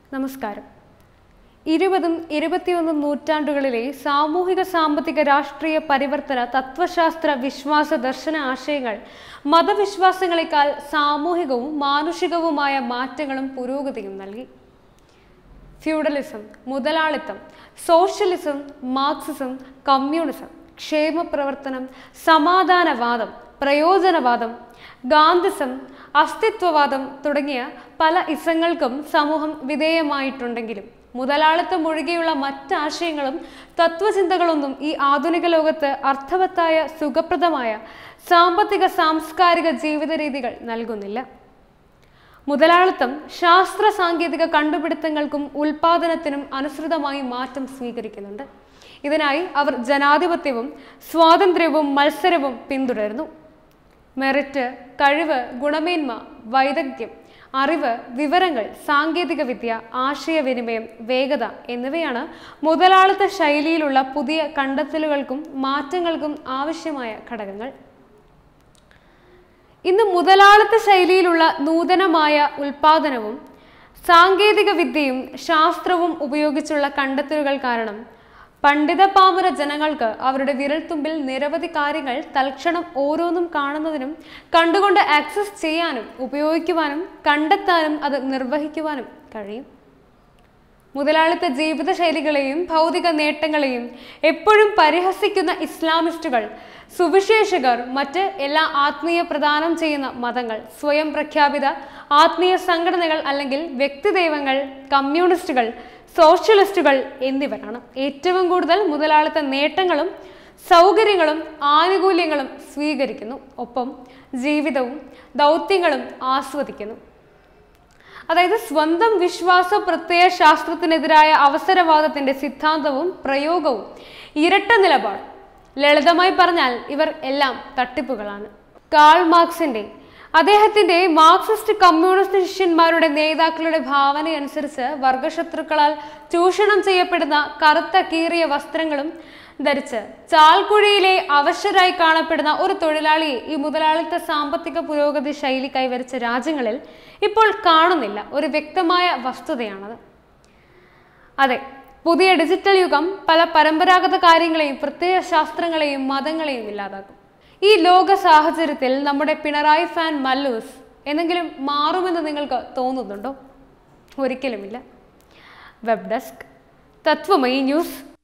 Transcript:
നമസ്കാരം ഇരുപതും ഇരുപത്തിയൊന്നും നൂറ്റാണ്ടുകളിലെ സാമൂഹിക സാമ്പത്തിക രാഷ്ട്രീയ പരിവർത്തന തത്വശാസ്ത്ര വിശ്വാസ ദർശന ആശയങ്ങൾ മതവിശ്വാസങ്ങളെക്കാൾ സാമൂഹികവും മാനുഷികവുമായ മാറ്റങ്ങളും പുരോഗതിയും നൽകി ഫ്യൂഡലിസം മുതലാളിത്തം സോഷ്യലിസം മാർക്സിസം കമ്മ്യൂണിസം ക്ഷേമപ്രവർത്തനം സമാധാനവാദം പ്രയോജനവാദം ഗാന്ധിസം അസ്തിത്വവാദം തുടങ്ങിയ പല ഇസങ്ങൾക്കും സമൂഹം വിധേയമായിട്ടുണ്ടെങ്കിലും മുതലാളിത്തം ഒഴികെയുള്ള മറ്റാശയങ്ങളും തത്വചിന്തകളൊന്നും ഈ ആധുനിക ലോകത്ത് അർത്ഥവത്തായ സുഖപ്രദമായ സാമ്പത്തിക സാംസ്കാരിക ജീവിത രീതികൾ നൽകുന്നില്ല മുതലാളിത്തം ശാസ്ത്ര സാങ്കേതിക കണ്ടുപിടുത്തങ്ങൾക്കും ഉൽപാദനത്തിനും അനുസൃതമായി മാറ്റം സ്വീകരിക്കുന്നുണ്ട് ഇതിനായി അവർ ജനാധിപത്യവും സ്വാതന്ത്ര്യവും മത്സരവും പിന്തുടരുന്നു മെറിറ്റ് കഴിവ് ഗുണമേന്മ വൈദഗ്ധ്യം അറിവ് വിവരങ്ങൾ സാങ്കേതിക വിദ്യ ആശയവിനിമയം വേഗത എന്നിവയാണ് മുതലാളിത്ത ശൈലിയിലുള്ള പുതിയ കണ്ടെത്തലുകൾക്കും മാറ്റങ്ങൾക്കും ആവശ്യമായ ഘടകങ്ങൾ ഇന്ന് മുതലാളിത്ത ശൈലിയിലുള്ള നൂതനമായ ഉൽപാദനവും സാങ്കേതിക വിദ്യയും ശാസ്ത്രവും ഉപയോഗിച്ചുള്ള കണ്ടെത്തലുകൾ കാരണം പണ്ഡിത പാമര ജനങ്ങൾക്ക് അവരുടെ വിരൽത്തുമ്പിൽ നിരവധി കാര്യങ്ങൾ തൽക്ഷണം ഓരോന്നും കാണുന്നതിനും കണ്ടുകൊണ്ട് ആക്സസ് ചെയ്യാനും ഉപയോഗിക്കുവാനും കണ്ടെത്താനും അത് നിർവഹിക്കുവാനും കഴിയും മുതലാളിത്ത ജീവിതശൈലികളെയും ഭൗതിക നേട്ടങ്ങളെയും എപ്പോഴും പരിഹസിക്കുന്ന ഇസ്ലാമിസ്റ്റുകൾ സുവിശേഷകർ മറ്റ് എല്ലാ ആത്മീയ പ്രദാനം ചെയ്യുന്ന മതങ്ങൾ സ്വയം പ്രഖ്യാപിത ആത്മീയ സംഘടനകൾ അല്ലെങ്കിൽ വ്യക്തിദൈവങ്ങൾ കമ്മ്യൂണിസ്റ്റുകൾ സോഷ്യലിസ്റ്റുകൾ എന്നിവരാണ് ഏറ്റവും കൂടുതൽ മുതലാളിത്ത നേട്ടങ്ങളും സൗകര്യങ്ങളും ആനുകൂല്യങ്ങളും സ്വീകരിക്കുന്നു ഒപ്പം ജീവിതവും ദൗത്യങ്ങളും ആസ്വദിക്കുന്നു അതായത് സ്വന്തം വിശ്വാസ പ്രത്യയ ശാസ്ത്രത്തിനെതിരായ അവസരവാദത്തിന്റെ സിദ്ധാന്തവും പ്രയോഗവും ഇരട്ട നിലപാട് ലളിതമായി പറഞ്ഞാൽ ഇവർ എല്ലാം തട്ടിപ്പുകളാണ് കാൾ മാർക്സിന്റെ അദ്ദേഹത്തിന്റെ മാർക്സിസ്റ്റ് കമ്മ്യൂണിസ്റ്റ് ശിഷ്യന്മാരുടെ നേതാക്കളുടെ ഭാവനയനുസരിച്ച് വർഗശത്രുക്കളാൽ ചൂഷണം ചെയ്യപ്പെടുന്ന കറുത്ത കീറിയ വസ്ത്രങ്ങളും ധരിച്ച് ചാൽക്കുഴിയിലെ അവശരായി കാണപ്പെടുന്ന ഒരു തൊഴിലാളിയെ ഈ മുതലാളിത്ത സാമ്പത്തിക പുരോഗതി ശൈലി കൈവരിച്ച രാജ്യങ്ങളിൽ ഇപ്പോൾ കാണുന്നില്ല ഒരു വ്യക്തമായ വസ്തുതയാണത് അതെ പുതിയ ഡിജിറ്റൽ യുഗം പല പരമ്പരാഗത കാര്യങ്ങളെയും പ്രത്യയ ശാസ്ത്രങ്ങളെയും മതങ്ങളെയും ഇല്ലാതാക്കും ഈ ലോക സാഹചര്യത്തിൽ നമ്മുടെ പിണറായി ഫാൻ മല്ലൂസ് എന്തെങ്കിലും മാറുമെന്ന് നിങ്ങൾക്ക് തോന്നുന്നുണ്ടോ ഒരിക്കലുമില്ല വെബ് ഡെസ്ക് തത്വമയി ന്യൂസ്